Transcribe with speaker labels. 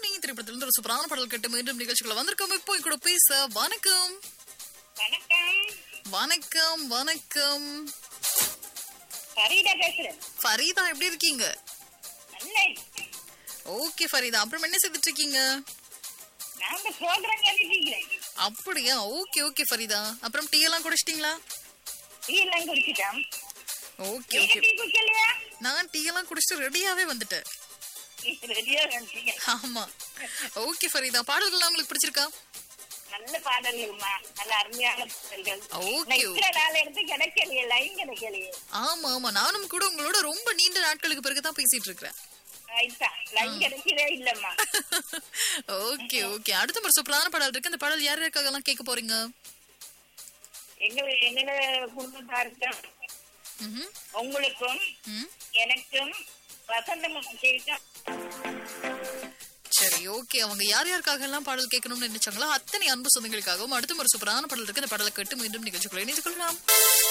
Speaker 1: கண்மணி திரைப்படத்திலிருந்து ஒரு சூப்பரான பாடல் கேட்டு மீண்டும் நிகழ்ச்சிக்குள்ள வந்திருக்கோம் இப்போ என் கூட பேச வணக்கம்
Speaker 2: வணக்கம்
Speaker 1: வணக்கம் வணக்கம்
Speaker 2: ஃபரீதா பேசுறேன்
Speaker 1: ஃபரீதா எப்படி இருக்கீங்க
Speaker 2: நல்ல
Speaker 1: ஓகே ஃபரீதா அப்புறம் என்ன செய்துட்டு இருக்கீங்க
Speaker 2: நாங்க ப்ரோக்ராம் எழுதிக்கிறேன்
Speaker 1: அப்படியா ஓகே ஓகே ஃபரீதா அப்புறம் டீ எல்லாம் குடிச்சிட்டீங்களா
Speaker 2: டீ எல்லாம் குடிச்சிட்டோம்
Speaker 1: ஓகே
Speaker 2: நீங்க
Speaker 1: ஓகே
Speaker 2: டீ குடிக்கலையா
Speaker 1: நான் டீ எல்லாம் குடிச்சிட்டு ரெடியாவே வந்துட்டேன்
Speaker 2: ரெடியா வந்துட்டீங்க
Speaker 1: ஆமா ஓகே ஃபரீதா பாடல்கள்லாம் உங்களுக்கு பிடிச்சிருக்கா
Speaker 2: நல்ல பாடல்கள்மா நல்ல அருமையான பாடல்கள்
Speaker 1: ஓகே
Speaker 2: நான் இத்தனை நாள் எடுத்து கிடைக்கலையே லைன் கிடைக்கலையே
Speaker 1: ஆமா ஆமா நானும் கூட உங்களோட ரொம்ப நீண்ட நாட்களுக்கு பிறகு தான் பேசிட்டு இருக்கிறேன்
Speaker 2: ரைட்டா லைன் கிடைக்கவே இல்லம்மா
Speaker 1: ஓகே ஓகே அடுத்த ஒரு சூப்பரான பாடல் இருக்கு அந்த பாடல் யார் யாருக்காக எல்லாம் கேட்க போறீங்க
Speaker 2: எங்க எங்களோட குடும்பத்தாருக்கும்
Speaker 1: ம்ஹும்.
Speaker 2: உங்களுக்கும்
Speaker 1: ம்.
Speaker 2: எனக்கும் வசந்தம் கேட்கும்
Speaker 1: சரி ஓகே அவங்க யார் யாருக்காக எல்லாம் பாடல் கேட்கணும்னு நினைச்சாங்களோ அத்தனை அன்பு சொந்தங்களுக்காகவும் அடுத்த ஒரு சூப்பரான பாடல் இருக்கு அந்த பாடலை கேட்டு மீண்டும் நிகழ்ச்சிக்குள்ள இணைந்து கொள்ளலாம்